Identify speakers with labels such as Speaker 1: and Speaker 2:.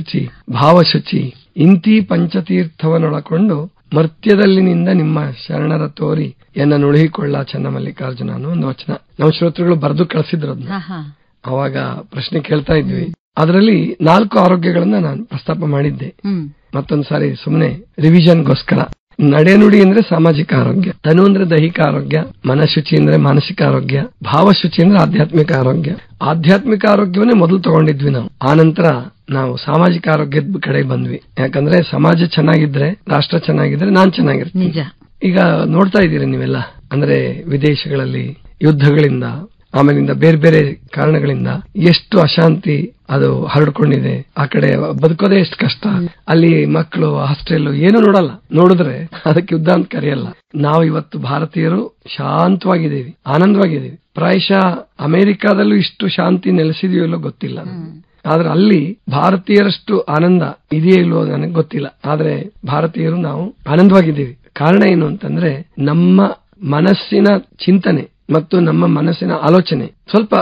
Speaker 1: ಮನಃಶುಚಿ ಭಾವಶುಚಿ ಇಂತಿ ಪಂಚತೀರ್ಥವನ್ನೊಳಕೊಂಡು ಮರ್ತ್ಯದಲ್ಲಿನಿಂದ ನಿಮ್ಮ ಶರಣರ ತೋರಿ ಎನ್ನ ನುಳಿಹಿಕೊಳ್ಳ ಚನ್ನ ಮಲ್ಲಿಕಾರ್ಜುನ ಅನ್ನೋ ಒಂದು ವಚನ ನಮ್ಮ ಶ್ರೋತೃಗಳು ಬರೆದು ಕಳಿಸಿದ್ರು ಅದನ್ನ
Speaker 2: ಹಾ ಹಾ
Speaker 1: ಅವಾಗ ಪ್ರಶ್ನೆ ಕೇಳ್ತಾ ಇದ್ವಿ ಅದರಲ್ಲಿ ನಾಲ್ಕು ಆರೋಗ್ಯಗಳನ್ನ ನಾನು ಪ್ರಸ್ತಾಪ ಮಾಡಿದ್ದೆ
Speaker 2: ಹ್ಮ್
Speaker 1: ಮತ್ತೊಂದು ಸಾರಿ ಸುಮ್ಮನೆ ರಿವಿಷನ್ಗೋಸ್ಕರ ನಡೆನುಡಿ ಅಂದ್ರೆ ಸಾಮಾಜಿಕ ಆರೋಗ್ಯ ತನು ಅಂದ್ರೆ ದೈಹಿಕ ಆರೋಗ್ಯ ಮನಶುಚಿ ಅಂದ್ರೆ ಮಾನಸಿಕ ಆರೋಗ್ಯ ಭಾವಶುಚಿ ಅಂದ್ರೆ ಆಧ್ಯಾತ್ಮಿಕ ಆರೋಗ್ಯ ಆಧ್ಯಾತ್ಮಿಕ ಆರೋಗ್ಯವನ್ನೇ ಮೊದಲು ತಗೊಂಡಿದ್ವಿ ನಾವು ಆನಂತರ ನಾವು ಸಾಮಾಜಿಕ ಆರೋಗ್ಯದ ಕಡೆ ಬಂದ್ವಿ ಯಾಕಂದ್ರೆ ಸಮಾಜ ಚೆನ್ನಾಗಿದ್ರೆ ರಾಷ್ಟ್ರ ಚೆನ್ನಾಗಿದ್ರೆ ನಾನ್ ಚೆನ್ನಾಗಿರ್ತೀನಿ
Speaker 2: ನಿಜ
Speaker 1: ಈಗ ನೋಡ್ತಾ ಇದ್ದೀರಿ ನೀವೆಲ್ಲ ಅಂದ್ರೆ ವಿದೇಶಗಳಲ್ಲಿ ಯುದ್ಧಗಳಿಂದ ಆಮೇಲಿಂದ ಬೇರೆ ಬೇರೆ ಕಾರಣಗಳಿಂದ ಎಷ್ಟು ಅಶಾಂತಿ ಅದು ಹರಡ್ಕೊಂಡಿದೆ ಆ ಕಡೆ ಬದುಕೋದೇ ಎಷ್ಟು ಕಷ್ಟ ಅಲ್ಲಿ ಮಕ್ಕಳು ಹಾಸ್ಟೆಲ್ ಏನು ನೋಡಲ್ಲ ನೋಡಿದ್ರೆ ಅದಕ್ಕೆ ಯುದ್ಧ ಅಂತ ಕರೆಯಲ್ಲ ನಾವು ಇವತ್ತು ಭಾರತೀಯರು ಶಾಂತವಾಗಿದ್ದೀವಿ ಆನಂದವಾಗಿದ್ದೀವಿ ಪ್ರಾಯಶಃ ಅಮೆರಿಕಾದಲ್ಲೂ ಇಷ್ಟು ಶಾಂತಿ ನೆಲೆಸಿದೆಯೋ ಇಲ್ಲೋ ಗೊತ್ತಿಲ್ಲ ನನಗೆ. ಆದ್ರೆ ಅಲ್ಲಿ ಭಾರತೀಯರಷ್ಟು ಆನಂದ ಇದೆಯೋ ಇಲ್ವೋ ನನಗೆ ಗೊತ್ತಿಲ್ಲ ಆದ್ರೆ ಭಾರತೀಯರು ನಾವು ಆನಂದವಾಗಿದ್ದೀವಿ ಕಾರಣ ಏನು ಅಂತಂದ್ರೆ ನಮ್ಮ ಮನಸ್ಸಿನ ಚಿಂತನೆ ಮತ್ತು ನಮ್ಮ ಮನಸ್ಸಿನ ಆಲೋಚನೆ ಸ್ವಲ್ಪ